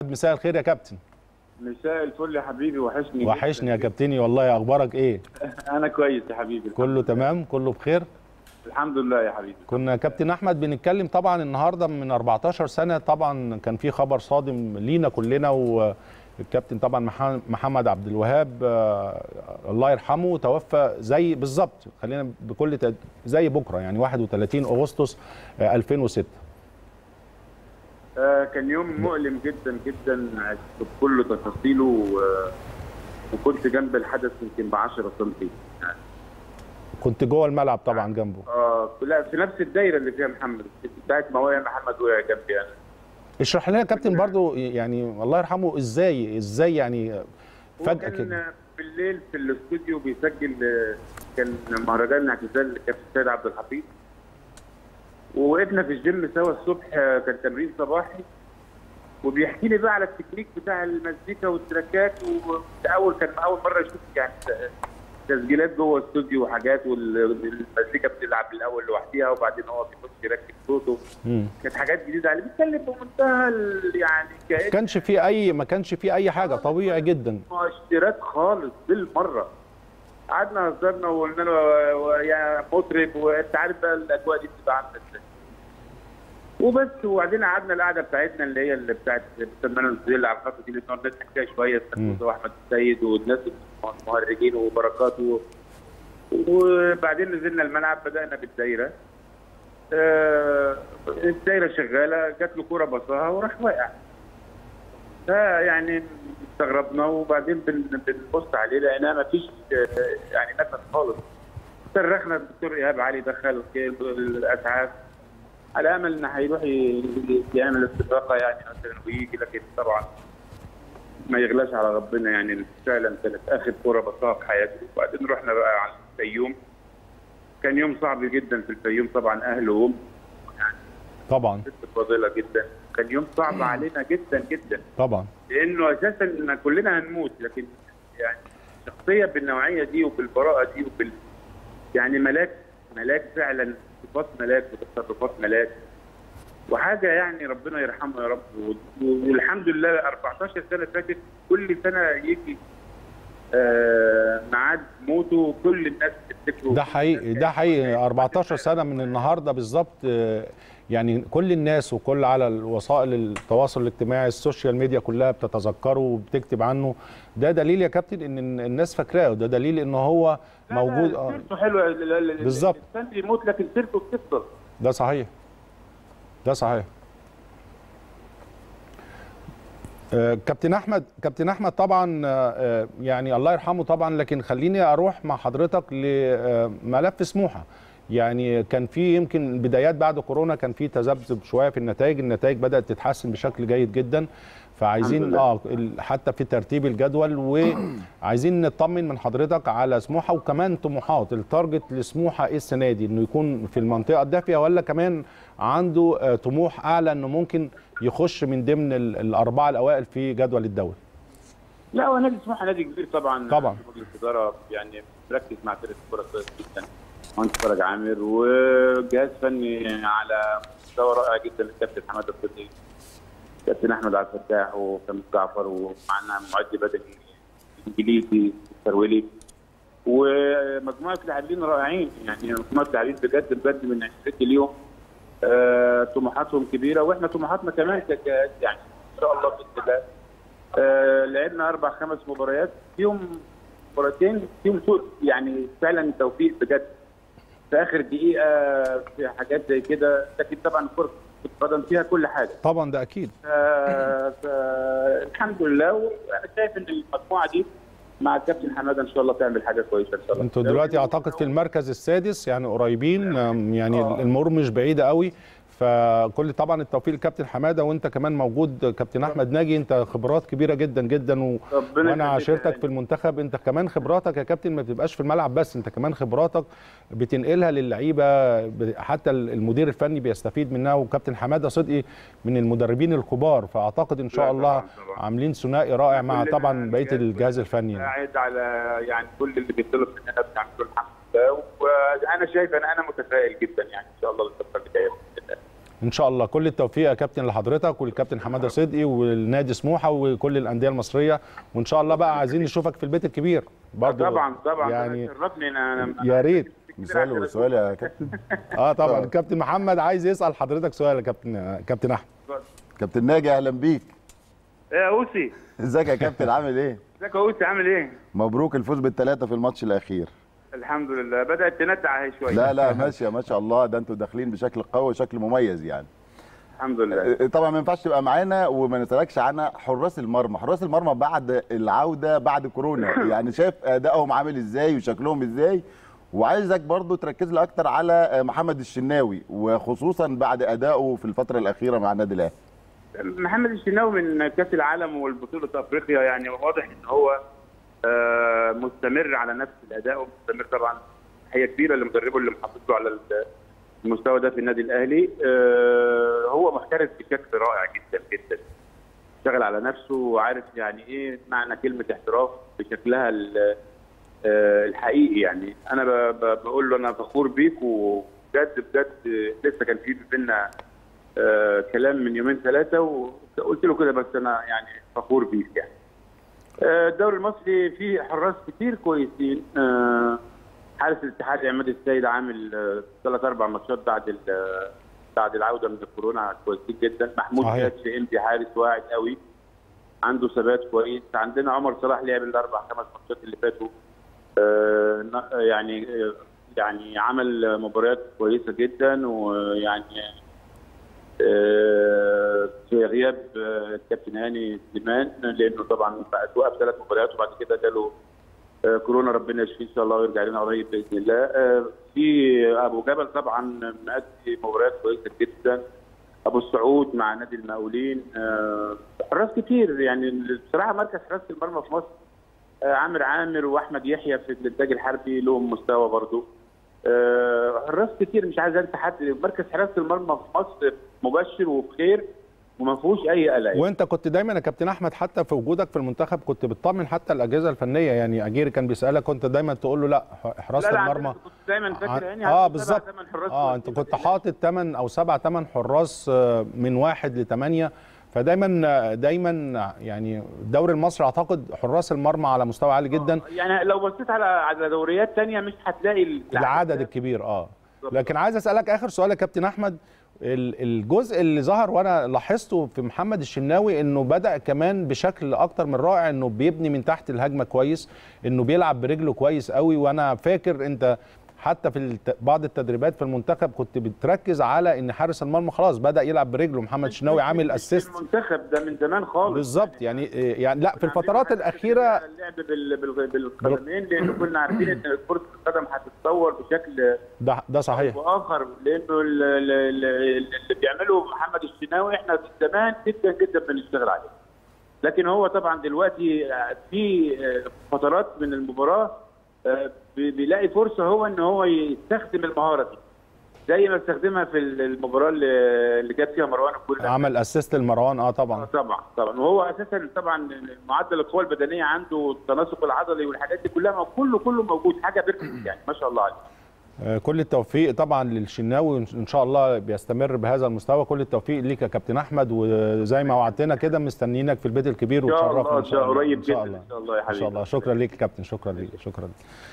مساء الخير يا كابتن مساء الفل يا حبيبي وحشني وحشني يا كابتني والله اخبارك ايه انا كويس يا حبيبي كله تمام كله بخير الحمد لله يا حبيبي كنا كابتن احمد بنتكلم طبعا النهارده من 14 سنه طبعا كان في خبر صادم لينا كلنا والكابتن طبعا مح- محمد عبد الوهاب آه، الله يرحمه توفى زي بالظبط خلينا بكل تد... زي بكره يعني 31 اغسطس آه، 2006 آه كان يوم مؤلم جدا جدا بكل تفاصيله و- وكنت جنب الحدث يمكن ب 10 سم يعني كنت جوه الملعب طبعا جنبه اه لا في نفس الدايره اللي فيها محمد بتاعت ما وقع محمد وقع جنبي انا اشرح لنا يا كابتن برضو يعني الله يرحمه ازاي ازاي يعني فجاه كان كده بالليل في الاستوديو بيسجل آه، كان مهرجان الاعتزال لكابتن سيد عبد الحفيظ ووقفنا في الجيم سوا الصبح آه، كان تمرين صباحي وبيحكي لي بقى على التكنيك بتاع المزيكا والتراكات واول كان اول مره يشوف يعني تسجيلات جوه استوديو وحاجات والمزيكا بتلعب الاول لوحدها وبعدين هو بيخش يركب صوته مم. كانت حاجات جديده عليه بيتكلم بمنتهى ال- يعني ما كأن كانش في اي ما كانش في اي حاجه طبيعي جدا مؤشرات خالص بالمره قعدنا هزرنا وقلنا له و- يا مطرب وانت عارف بقى الاجواء دي بتبقى عامله ازاي وبس وبعدين قعدنا القعده بتاعتنا اللي هي اللي بتاعت سلمان الزيل على الخط دي اللي نقعد نضحك فيها شويه مم. واحمد السيد والناس المهرجين وبركات و- وبعدين نزلنا الملعب بدانا بالدايره آه، الدايره شغاله جات له كوره بصاها وراح واقع فيعني استغربنا وبعدين بن- بنبص عليه لقيناه ما فيش يعني نفس خالص صرخنا الدكتور ايهاب علي دخل الاسعاف على امل ان هيروح ي- يعمل استفاقه يعني مثلا ويجي لكن طبعا ما يغلاش على ربنا يعني فعلا كانت اخر كوره بصاها في حياته وبعدين رحنا بقى على الفيوم كان يوم صعب جدا في الفيوم طبعا اهله وامه طبعا ست فاضله جدا كان يوم صعب علينا جدا جدا طبعا لانه اساسا إن كلنا هنموت لكن يعني شخصيه بالنوعيه دي وبالبراءه دي وبال يعني ملاك ملاك فعلا صفات ملاك وتصرفات ملاك وحاجه يعني ربنا يرحمه يا رب و- والحمد لله 14 سنه فاتت كل سنه يجي آه ميعاد موته كل الناس بتفتكره ده حقيقي ده حقيقي 14 سنه من النهارده بالظبط آه، يعني كل الناس وكل على الوسائل التواصل الاجتماعي السوشيال ميديا كلها بتتذكره وبتكتب عنه ده دليل يا كابتن ان الناس فاكراه وده دليل ان هو موجود لا، اه سيرته حلوه ال- ال- ال- بالظبط. الانسان بيموت لكن سيرته بتفضل ده صحيح ده صحيح آه، كابتن احمد كابتن احمد طبعا آه، آه، يعني الله يرحمه طبعا لكن خليني اروح مع حضرتك لملف سموحه يعني كان في يمكن بدايات بعد كورونا كان في تذبذب شويه في النتائج النتائج بدات تتحسن بشكل جيد جدا فعايزين الحمد لله. اه ال- حتى في ترتيب الجدول وعايزين نطمن من حضرتك على سموحه وكمان طموحات التارجت لسموحه ايه السنه دي انه يكون في المنطقه الدافيه ولا كمان عنده آه، طموح اعلى انه ممكن يخش من ضمن ال- الاربعه الاوائل في جدول الدوري لا هو نادي سموحه نادي كبير طبعا طبعا. مجلس الاداره يعني مركز مع فرقه الكوره كويس جدا مهندس فرج عامر وجهاز فني على مستوى رائع جدا الكابتن حماده الصديق كابتن احمد عبد الفتاح وكابتن جعفر ومعنا معد بدني انجليزي سرولي ومجموعه لاعبين رائعين يعني مجموعه لاعبين بجد بجد من عشرتي اليوم آه، طموحاتهم كبيره واحنا طموحاتنا كمان كجهاز يعني ان شاء الله باذن الله آه، لعبنا اربع خمس مباريات فيهم مباراتين فيهم سوء يعني فعلا توفيق بجد في اخر دقيقه في حاجات زي كده لكن طبعا كره القدم فيها كل حاجه طبعا ده اكيد آه، فالحمد لله وانا شايف ان المجموعه دي مع الكابتن حماده ان شاء الله تعمل حاجه كويسه ان شاء الله انتوا دلوقتي اعتقد في المركز السادس يعني قريبين آم، يعني آه. المرور مش بعيده قوي فكل طبعا التوفيق للكابتن حماده وانت كمان موجود كابتن احمد ناجي انت خبرات كبيره جدا جدا و... ربنا وانا يخليك يا عاشرتك هاني. في المنتخب انت كمان خبراتك يا كابتن ما بتبقاش في الملعب بس انت كمان خبراتك بتنقلها للعيبه ب- حتى المدير الفني بيستفيد منها وكابتن حماده صدقي من المدربين الكبار فاعتقد ان شاء لا الله طبعاً، طبعاً. عاملين ثنائي رائع مع كلنا طبعا بقيه الجهاز الجهاز الفني يعني. قاعد على يعني كل اللي بيطلب مننا بنعمله الحمد لله وانا شايف انا انا متفائل جدا يعني ان شاء الله الفتره اللي جايه بإذن الله. ان شاء الله كل التوفيق يا كابتن لحضرتك والكابتن حماده صدقي والنادي سموحه وكل الانديه المصريه وان شاء الله بقى عايزين نشوفك في البيت الكبير برضه طبعا طبعا يعني شرفني انا يا ريت مثال سؤال يا كابتن اه طبعا طبعا. الكابتن محمد عايز يسال حضرتك سؤال يا كابتن كابتن احمد كابتن ناجي اهلا بيك ايه يا اوسي ازيك يا كابتن عامل ايه ازيك يا اوسي عامل ايه؟ مبروك الفوز بالثلاثه في الماتش الاخير الحمد لله بدات تندع اهي شويه لا لا ماشيه ما شاء الله ده انتوا داخلين بشكل قوي وشكل مميز يعني الحمد لله طبعا ما ينفعش تبقى معانا وما نسالكش عن حراس المرمى حراس المرمى بعد العوده بعد كورونا يعني شايف ادائهم عامل ازاي وشكلهم ازاي وعايزك برضو تركز لي اكتر على محمد الشناوي وخصوصا بعد ادائه في الفتره الاخيره مع النادي الاهلي محمد الشناوي من كاس العالم والبطوله افريقيا يعني واضح ان هو آه، مستمر على نفس الاداء ومستمر طبعا هي كبيره لمدربه اللي محافظ له على المستوى ده في النادي الاهلي آه، هو محترف بشكل رائع جدا جدا اشتغل على نفسه وعارف يعني ايه معنى كلمه احتراف بشكلها ال- آه، الحقيقي يعني انا ب- ب- بقول له انا فخور بيك وبجد بجد لسه كان في بينا آه، كلام من يومين ثلاثه وقلت له كده بس انا يعني فخور بيك يعني آه، الدوري المصري فيه حراس كتير كويسين آه، حارس الاتحاد عماد السيد عامل ثلاث اربع ماتشات بعد ال- بعد العوده من الكورونا كويسين جدا محمود صحيح. كاتش انبي حارس واعد قوي عنده ثبات كويس عندنا عمر صلاح لعب الاربع خمس ماتشات اللي فاتوا آه، ن- يعني آه، يعني عمل مباريات كويسه جدا ويعني آه، في غياب آه، الكابتن هاني سليمان لانه طبعا بعد وقف ثلاث مباريات وبعد كده جاله آه، كورونا ربنا يشفيه ان شاء الله ويرجع لنا قريب باذن الله آه، في ابو جبل طبعا مأدي مباريات كويسه جدا ابو السعود مع نادي المقاولين آه، حراس كتير يعني بصراحه مركز حراسه المرمى في مصر آه، عامر عامر واحمد يحيى في الانتاج الحربي لهم مستوى برضه آه، حراس كتير مش عايز انسى حد مركز حراسه المرمى في مصر مبشر وبخير وما فيهوش اي قلق وانت كنت دايما يا كابتن احمد حتى في وجودك في المنتخب كنت بتطمن حتى الاجهزه الفنيه يعني اجيري كان بيسالك كنت دايما تقول له لا حراسه لا لا المرمى عندنا كنت دايما فاكر يعني اه عندنا سبع بالظبط ثمان حراس اه انت كويسين. كنت حاطط 8 او 7 8 حراس آه، من واحد لثمانيه فدايما آه، دايما يعني الدوري المصري اعتقد حراس المرمى على مستوى عالي جدا يعني لو بصيت على على دوريات تانية مش هتلاقي العدد ده. الكبير اه بالظبط. لكن عايز اسالك اخر سؤال يا كابتن احمد ال- الجزء اللي ظهر وانا لاحظته في محمد الشناوي انه بدا كمان بشكل اكتر من رائع انه بيبني من تحت الهجمه كويس انه بيلعب برجله كويس قوي وانا فاكر انت حتى في الت... بعض التدريبات في المنتخب كنت بتركز على ان حارس المرمى خلاص بدا يلعب برجله محمد الشناوي عامل اسيست المنتخب ده من زمان خالص بالظبط يعني يعني لا في الفترات عندنا الاخيره اللعب بال- بال- بالقدمين لانه كنا عارفين ان كره القدم هتتطور بشكل ده ده صحيح واخر لانه ال- ال- ال- اللي بيعمله محمد الشناوي احنا من زمان جدا جدا بنشتغل عليه لكن هو طبعا دلوقتي في فترات من المباراه آه، بي- بيلاقي فرصه هو ان هو يستخدم المهاره دي زي ما استخدمها في المباراه اللي اللي جت فيها مروان الكل عمل اسيست لمروان اه طبعا طبعا طبعا وهو اساسا طبعا معدل القوه البدنيه عنده التناسق العضلي والحاجات دي كلها كله كله موجود حاجه بيرفكت يعني ما شاء الله عليه آه، كل التوفيق طبعا للشناوي ان شاء الله بيستمر بهذا المستوى كل التوفيق ليك يا كابتن احمد وزي ما وعدتنا كده مستنيينك في البيت الكبير ان شاء وتشرفنا الله ان شاء الله قريب ان شاء جدا الله ان شاء الله يا ان حبيبي شاء الله شكرا ليك يا كابتن شكرا ليك شكرا